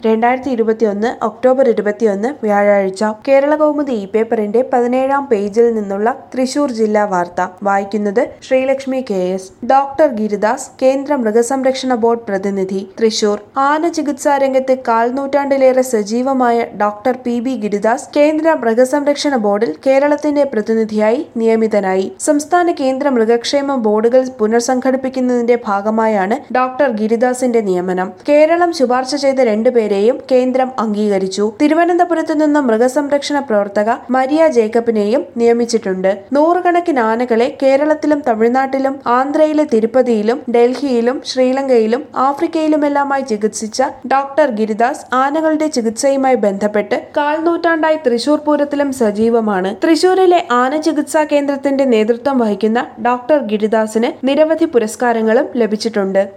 രണ്ടായിരത്തി ഇരുപത്തിയൊന്ന് ഒക്ടോബർ ഇരുപത്തിയൊന്ന് വ്യാഴാഴ്ച കേരള കൗമുദി ഇ പേപ്പറിന്റെ പതിനേഴാം പേജിൽ നിന്നുള്ള തൃശൂർ ജില്ലാ വാർത്ത വായിക്കുന്നത് Sreelakshmi K S doctor Giridas കേന്ദ്ര മൃഗസംരക്ഷണ ബോർഡ് പ്രതിനിധി തൃശൂർ ആന ചികിത്സാ രംഗത്ത് കാൽനൂറ്റാണ്ടിലേറെ സജീവമായ ഡോക്ടർ പി ബി ഗിരിദാസ് കേന്ദ്ര മൃഗസംരക്ഷണ ബോർഡിൽ കേരളത്തിന്റെ പ്രതിനിധിയായി നിയമിതനായി സംസ്ഥാന കേന്ദ്ര മൃഗക്ഷേമ ബോർഡുകൾ പുനർസംഘടിപ്പിക്കുന്നതിന്റെ ഭാഗമായാണ് ഡോക്ടർ ഗിരിദാസിന്റെ നിയമനം കേരളം ശുപാർശ ചെയ്ത രണ്ടുപേരെയും കേന്ദ്രം അംഗീകരിച്ചു തിരുവനന്തപുരത്ത് നിന്ന് മൃഗസംരക്ഷണ പ്രവർത്തക മരിയ ജേക്കബിനെയും നിയമിച്ചിട്ടുണ്ട് നൂറുകണക്കിന് ആനകളെ കേരളത്തിലും തമിഴ്നാട്ടിലും ആന്ധ്രയിലെ തിരുപ്പതിയിലും ഡൽഹിയിലും ശ്രീലങ്കയിലും ആഫ്രിക്കയിലുമെല്ലാമായി ചികിത്സിച്ച ഡോക്ടർ ഗിരിദാസ് ആനകളുടെ ചികിത്സയുമായി ബന്ധപ്പെട്ട് കാൽനൂറ്റാണ്ടായി തൃശൂർ പൂരത്തിലും സജീവമാണ് തൃശൂരിലെ ആന ചികിത്സാ കേന്ദ്രത്തിന്റെ നേതൃത്വം വഹിക്കുന്ന ഡോക്ടർ ഗിരിദാസിന് നിരവധി പുരസ്കാരങ്ങളും ലഭിച്ചിട്ടുണ്ട്